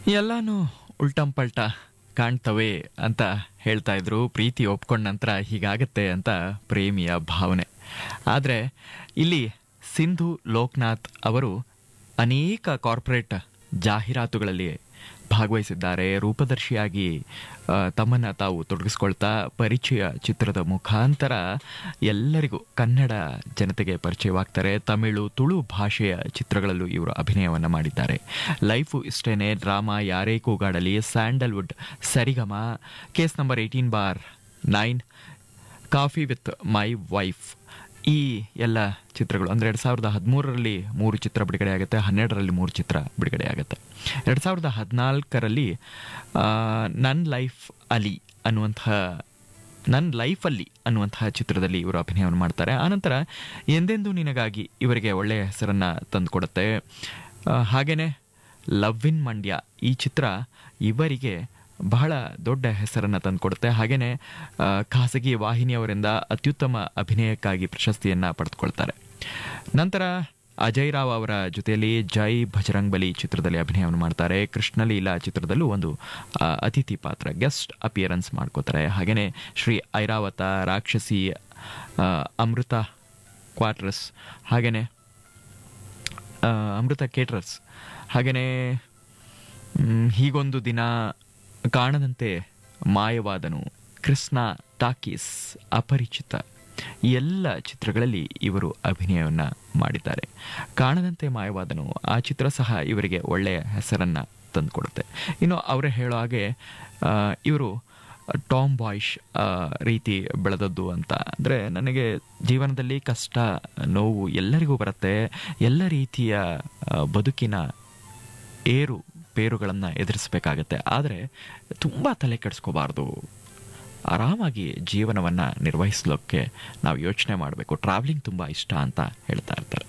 ಎಲ್ಲಾನು ಉಲ್ಟಂಪಲ್ಟ ಕಾಣ್ತವೆ ಅಂತ ಹೇಳ್ತಾ ಇದ್ರು ಪ್ರೀತಿ ಒಪ್ಕೊಂಡ ನಂತರ ಹೀಗಾಗತ್ತೆ ಅಂತ ಪ್ರೇಮಿಯ ಭಾವನೆ ಆದರೆ ಇಲ್ಲಿ ಸಿಂಧು ಲೋಕನಾಥ್ ಅವರು ಅನೇಕ ಕಾರ್ಪೊರೇಟ್ ಜಾಹೀರಾತುಗಳಲ್ಲಿ ಭಾಗವಹಿಸಿದ್ದಾರೆ ರೂಪದರ್ಶಿಯಾಗಿ ಆ, ತಮ್ಮನ್ನ ತಾವು ತೊಡಗಿಸ್ಕೊಳ್ತಾ ಪರಿಚಯ ಚಿತ್ರದ ಮುಖಾಂತರ ಎಲ್ಲರಿಗೂ ಕನ್ನಡ ಜನತೆಗೆ ಪರಿಚಯವಾಗ್ತಾರೆ ತಮಿಳು ತುಳು ಭಾಷೆಯ ಚಿತ್ರಗಳಲ್ಲೂ ಇವರು ಅಭಿನಯವನ್ನು ಮಾಡಿದ್ದಾರೆ life Ishtene drama Yaare Koogadali Sandalwood Saregama case number eighteen bar nine coffee with my wife ಈ ಎಲ್ಲ ಚಿತ್ರಗಳು ಅಂದರೆ ಎರಡು ಸಾವಿರದ ಹದಿಮೂರರಲ್ಲಿ ಮೂರು ಚಿತ್ರ ಬಿಡುಗಡೆ ಆಗುತ್ತೆ ಹನ್ನೆರಡರಲ್ಲಿ ಮೂರು ಚಿತ್ರ ಬಿಡುಗಡೆ ಆಗುತ್ತೆ ಎರಡು ಸಾವಿರದ ಹದಿನಾಲ್ಕರಲ್ಲಿ ನನ್ನ ಲೈಫ್ ಅಲಿ ಅನ್ನುವಂತಹ ನನ್ನ ಲೈಫಲ್ಲಿ ಅನ್ನುವಂತಹ ಚಿತ್ರದಲ್ಲಿ ಇವರು ಅಭಿನಯವನ್ನು ಮಾಡ್ತಾರೆ ಆನಂತರ ಎಂದೆಂದೂ ನಿನಗಾಗಿ ಇವರಿಗೆ ಒಳ್ಳೆಯ ಹೆಸರನ್ನು ತಂದುಕೊಡುತ್ತೆ ಹಾಗೆಯೇ ಲವ್ ಇನ್ ಮಂಡ್ಯ ಈ ಚಿತ್ರ ಇವರಿಗೆ ಬಹಳ ದೊಡ್ಡ ಹೆಸರನ್ನು ತಂದುಕೊಡುತ್ತೆ ಹಾಗೆಯೇ ಆ, ಖಾಸಗಿ ವಾಹಿನಿಯವರಿಂದ ಅತ್ಯುತ್ತಮ ಅಭಿನಯಕ್ಕಾಗಿ ಪ್ರಶಸ್ತಿಯನ್ನು ಪಡೆದುಕೊಳ್ತಾರೆ ನಂತರ ಅಜಯ್ ರಾವ್ ಅವರ ಜೊತೆಯಲ್ಲಿ ಜೈ ಭಜರಂಗ್ ಬಲಿ ಚಿತ್ರದಲ್ಲಿ ಅಭಿನಯವನ್ನು ಮಾಡ್ತಾರೆ ಕೃಷ್ಣಲೀಲಾ ಚಿತ್ರದಲ್ಲೂ ಒಂದು ಆ, ಅತಿಥಿ ಪಾತ್ರ ಗೆಸ್ಟ್ ಅಪಿಯರೆನ್ಸ್ ಮಾಡ್ಕೋತಾರೆ ಹಾಗೆಯೇ ಶ್ರೀ ಐರಾವತ ರಾಕ್ಷಸಿ ಆ, ಅಮೃತ ಕ್ವಾಟ್ರಸ್ ಹಾಗೆಯೇ ಆ, ಅಮೃತ ಕೇಟ್ರಸ್ ಹಾಗೆಯೇ ಮ್, ಹೀಗೊಂದು ದಿನ ಕಾಣದಂತೆ ಮಾಯವಾದನು ಕೃಷ್ಣ ಟಾಕೀಸ್ ಅಪರಿಚಿತ ಈ ಎಲ್ಲ ಚಿತ್ರಗಳಲ್ಲಿ ಇವರು ಅಭಿನಯವನ್ನು ಮಾಡಿದ್ದಾರೆ ಕಾಣದಂತೆ ಮಾಯವಾದನು ಆ ಚಿತ್ರ ಸಹ ಇವರಿಗೆ ಒಳ್ಳೆಯ ಹೆಸರನ್ನು ತಂದುಕೊಡುತ್ತೆ ಇನ್ನು ಅವರೇ ಹೇಳೋ ಹಾಗೆ ಆ, ಇವರು ಟಾಮ್ ಬಾಯ್ಶ್ ಆ, ರೀತಿ ಬೆಳೆದದ್ದು ಅಂತ ಅಂದರೆ ನನಗೆ ಜೀವನದಲ್ಲಿ ಕಷ್ಟ ನೋವು ಎಲ್ಲರಿಗೂ ಬರುತ್ತೆ ಎಲ್ಲ ರೀತಿಯ ಆ, ಬದುಕಿನ ಏರು ಪೇರುಗಳನ್ನು ಎದುರಿಸಬೇಕಾಗತ್ತೆ ಆದರೆ ತುಂಬ ತಲೆ ಕೆಡಿಸ್ಕೋಬಾರ್ದು ಆರಾಮಾಗಿ ಜೀವನವನ್ನು ನಿರ್ವಹಿಸಲಿಕ್ಕೆ ನಾವು ಯೋಚನೆ ಮಾಡಬೇಕು ಟ್ರಾವೆಲಿಂಗ್ ತುಂಬ ಇಷ್ಟ ಅಂತ ಹೇಳ್ತಾ ಇರ್ತಾರೆ